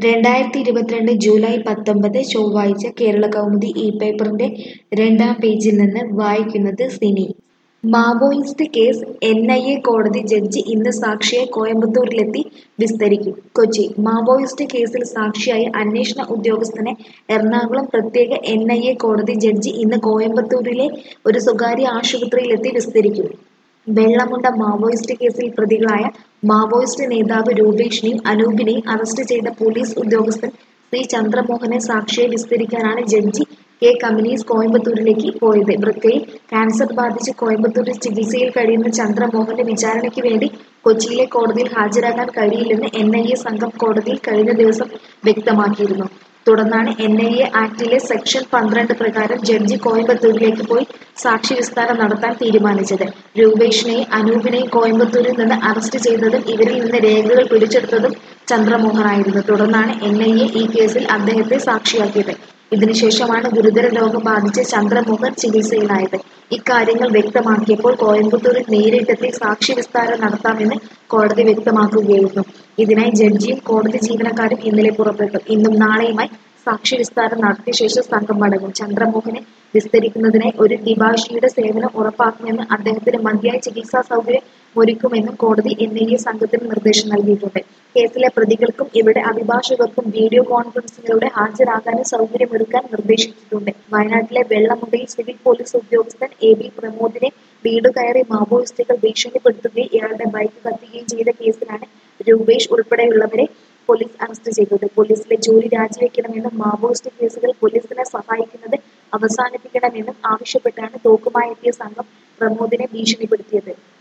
രണ്ടായിരത്തി ഇരുപത്തിരണ്ട് ജൂലൈ പത്തൊമ്പത് ചൊവ്വാഴ്ച കേരളകൗമുദി ഇ പേപ്പറിന്റെ രണ്ടാം പേജിൽ നിന്ന് വായിക്കുന്നത് സിനി Maoist case N I A കോടതി ജഡ്ജി ഇന്ന് സാക്ഷിയെ കോയമ്പത്തൂരിലെത്തി വിസ്തരിക്കും കൊച്ചി മാവോയിസ്റ്റ് കേസിൽ സാക്ഷിയായ അന്വേഷണ ഉദ്യോഗസ്ഥനെ എറണാകുളം പ്രത്യേക എൻ ഐ എ കോടതി ജഡ്ജി ഇന്ന് കോയമ്പത്തൂരിലെ ഒരു സ്വകാര്യ ആശുപത്രിയിലെത്തി വിസ്തരിക്കും വെള്ളമുണ്ട മാവോയിസ്റ്റ് കേസിൽ പ്രതികളായ മാവോയിസ്റ്റ് നേതാവ് രൂപേഷിനെയും അനൂപിനെയും അറസ്റ്റ് ചെയ്ത പോലീസ് ഉദ്യോഗസ്ഥൻ സി ചന്ദ്രമോഹനെ സാക്ഷിയെ വിസ്തരിക്കാനാണ് ജഡ്ജി കെ കമനീസ് കോയമ്പത്തൂരിലേക്ക് പോയത് വൃക്കയിൽ ക്യാൻസർ ബാധിച്ച് കോയമ്പത്തൂരിൽ ചികിത്സയിൽ കഴിയുന്ന ചന്ദ്രമോഹന്റെ വിചാരണയ്ക്ക് വേണ്ടി കൊച്ചിയിലെ കോടതിയിൽ ഹാജരാകാൻ കഴിയില്ലെന്ന് എൻ ഐ എ സംഘം കോടതിയിൽ കഴിഞ്ഞ ദിവസം വ്യക്തമാക്കിയിരുന്നു തുടർന്നാണ് എൻ ഐ എ ആക്ടിലെ സെക്ഷൻ പന്ത്രണ്ട് പ്രകാരം ജഡ്ജി കോയമ്പത്തൂരിലേക്ക് പോയി സാക്ഷി വിസ്താരം നടത്താൻ തീരുമാനിച്ചത് രൂപേഷിനെയും അനൂപിനെയും കോയമ്പത്തൂരിൽ നിന്ന് അറസ്റ്റ് ചെയ്തതും ഇവരിൽ നിന്ന് രേഖകൾ പിടിച്ചെടുത്തതും ചന്ദ്രമോഹനായിരുന്നു തുടർന്നാണ് എൻ ഐ എ ഈ കേസിൽ അദ്ദേഹത്തെ സാക്ഷിയാക്കിയത് ഇതിനുശേഷമാണ് ഗുരുതര രോഗം ബാധിച്ച് ചന്ദ്രമോഹൻ ചികിത്സയിലായത് ഇക്കാര്യങ്ങൾ വ്യക്തമാക്കിയപ്പോൾ കോയമ്പത്തൂരിൽ നേരിട്ടെത്തി സാക്ഷി വിസ്താരം നടത്താമെന്ന് കോടതി വ്യക്തമാക്കുകയായിരുന്നു ഇതിനായി ജഡ്ജിയും കോടതി ജീവനക്കാരും ഇന്നലെ പുറപ്പെട്ടു ഇന്നും നാളെയുമായി സാക്ഷി വിസ്താരം നടത്തിയ ശേഷം സംഘം മടങ്ങും ചന്ദ്രമോഹനെ വിസ്തരിക്കുന്നതിനായി ഒരു ഡിബാഷിയുടെ സേവനം ഉറപ്പാക്കുമെന്ന് അദ്ദേഹത്തിന് മതിയായ ചികിത്സാ സൗകര്യം ഒരുക്കുമെന്നും കോടതി എൻ ഐ എ സംഘത്തിന് നിർദ്ദേശം നൽകിയിട്ടുണ്ട് കേസിലെ പ്രതികൾക്കും ഇവിടെ അഭിഭാഷകർക്കും വീഡിയോ കോൺഫറൻസിലൂടെ ഹാജരാകാനും സൗകര്യമൊരുക്കാൻ നിർദ്ദേശിച്ചിട്ടുണ്ട് വയനാട്ടിലെ വെള്ളമുണ്ടയിൽ സിവിൽ പോലീസ് ഉദ്യോഗസ്ഥൻ എ ബി പ്രമോദിനെ വീട് കയറി മാവോയിസ്റ്റുകൾ ഭീഷണിപ്പെടുത്തുകയും ഇയാളുടെ ബൈക്ക് കത്തുകയും ചെയ്ത കേസിലാണ് രൂപേഷ് ഉൾപ്പെടെയുള്ളവരെ പോലീസ് അറസ്റ്റ് ചെയ്തത് പോലീസിലെ ജോലി രാജിവെക്കണമെന്നും മാവോയിസ്റ്റ് കേസുകൾ പോലീസിനെ സഹായിക്കുന്നത് അവസാനിപ്പിക്കണമെന്നും ആവശ്യപ്പെട്ടാണ് തോക്കുമായി എത്തിയ സംഘം പ്രമോദിനെ ഭീഷണിപ്പെടുത്തിയത്